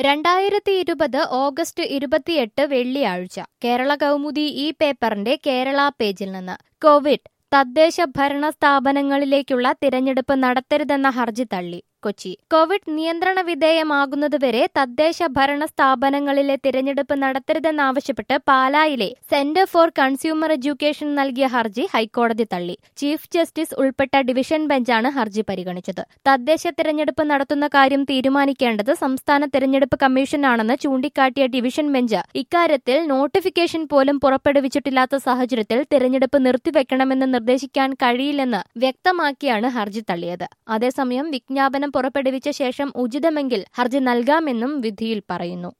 രണ്ടായിരത്തി ഇരുപത് ഓഗസ്റ്റ് ഇരുപത്തിയെട്ട് വെള്ളിയാഴ്ച കേരള കൗമുദി ഈ പേപ്പറിന്റെ കേരള പേജിൽ നിന്ന് കോവിഡ് തദ്ദേശ ഭരണ സ്ഥാപനങ്ങളിലേക്കുള്ള തിരഞ്ഞെടുപ്പ് നടത്തരുതെന്ന ഹർജി തള്ളി കൊച്ചി കോവിഡ് നിയന്ത്രണ വിധേയമാകുന്നതുവരെ തദ്ദേശ ഭരണ സ്ഥാപനങ്ങളിലെ തിരഞ്ഞെടുപ്പ് നടത്തരുതെന്നാവശ്യപ്പെട്ട് പാലായിലെ സെന്റർ ഫോർ കൺസ്യൂമർ എഡ്യൂക്കേഷൻ നൽകിയ ഹർജി ഹൈക്കോടതി തള്ളി ചീഫ് ജസ്റ്റിസ് ഉൾപ്പെട്ട ഡിവിഷൻ ബെഞ്ചാണ് ഹർജി പരിഗണിച്ചത് തദ്ദേശ തിരഞ്ഞെടുപ്പ് നടത്തുന്ന കാര്യം തീരുമാനിക്കേണ്ടത് സംസ്ഥാന തിരഞ്ഞെടുപ്പ് കമ്മീഷനാണെന്ന് ചൂണ്ടിക്കാട്ടിയ ഡിവിഷൻ ബെഞ്ച് ഇക്കാര്യത്തിൽ നോട്ടിഫിക്കേഷൻ പോലും പുറപ്പെടുവിച്ചിട്ടില്ലാത്ത സാഹചര്യത്തിൽ തിരഞ്ഞെടുപ്പ് നിർത്തിവെക്കണമെന്ന് നിർദ്ദേശിക്കാൻ കഴിയില്ലെന്ന് വ്യക്തമാക്കിയാണ് ഹർജി തള്ളിയത് അതേസമയം വിജ്ഞാപനം പുറപ്പെടുവിച്ച ശേഷം ഉചിതമെങ്കിൽ ഹർജി നൽകാമെന്നും വിധിയിൽ പറയുന്നു